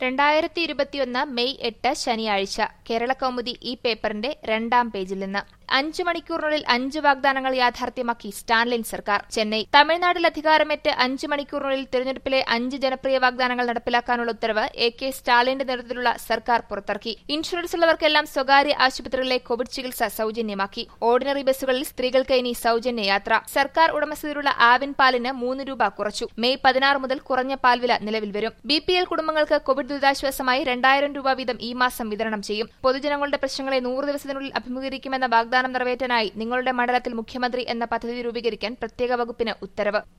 രണ്ടായിരത്തി ഇരുപത്തിയൊന്ന് മെയ് എട്ട് ശനിയാഴ്ച കേരളകൗമുദി ഈ പേപ്പറിന്റെ രണ്ടാം പേജിൽ നിന്ന് അഞ്ചു മണിക്കൂറിനുള്ളിൽ അഞ്ച് വാഗ്ദാനങ്ങൾ യാഥാർത്ഥ്യമാക്കി സ്റ്റാൻലിൻ സർക്കാർ ചെന്നൈ തമിഴ്നാട്ടിൽ അധികാരമേറ്റ് അഞ്ച് മണിക്കൂറിനുള്ളിൽ തിരഞ്ഞെടുപ്പിലെ അഞ്ച് ജനപ്രിയ വാഗ്ദാനങ്ങൾ നടപ്പിലാക്കാനുള്ള ഉത്തരവ് എ കെ സ്റ്റാലിന്റെ നേതൃത്വത്തിലുള്ള സർക്കാർ പുറത്തിറക്കി ഇൻഷുറൻസ് ഉള്ളവർക്കെല്ലാം സ്വകാര്യ ആശുപത്രികളിലെ കോവിഡ് ചികിത്സ സൌജന്യമാക്കി ഓർഡിനറി ബസ്സുകളിൽ സ്ത്രീകൾക്ക് ഇനി സൌജന്യ യാത്ര സർക്കാർ ഉടമസ്ഥതയിലുള്ള ആവിൻ പാലിന് മൂന്ന് രൂപ കുറച്ചു മെയ് പതിനാറ് മുതൽ കുറഞ്ഞ പാൽവില നിലവിൽ വരും ബി പി എൽ കുടുംബങ്ങൾക്ക് കോവിഡ് ദുരിതാശ്വാസമായി രണ്ടായിരം രൂപ വീതം ഈ മാസം വിതരണം ചെയ്യും പൊതുജനങ്ങളുടെ പ്രശ്നങ്ങളെ നൂറ് ദിവസത്തിനുള്ളിൽ അഭിമുഖീകരിക്കുമെന്ന വാഗ്ദാനം നിറവേറ്റാനായി നിങ്ങളുടെ മണ്ഡലത്തിൽ മുഖ്യമന്ത്രി എന്ന പദ്ധതി രൂപീകരിക്കാൻ പ്രത്യേക വകുപ്പിന് ഉത്തരവ്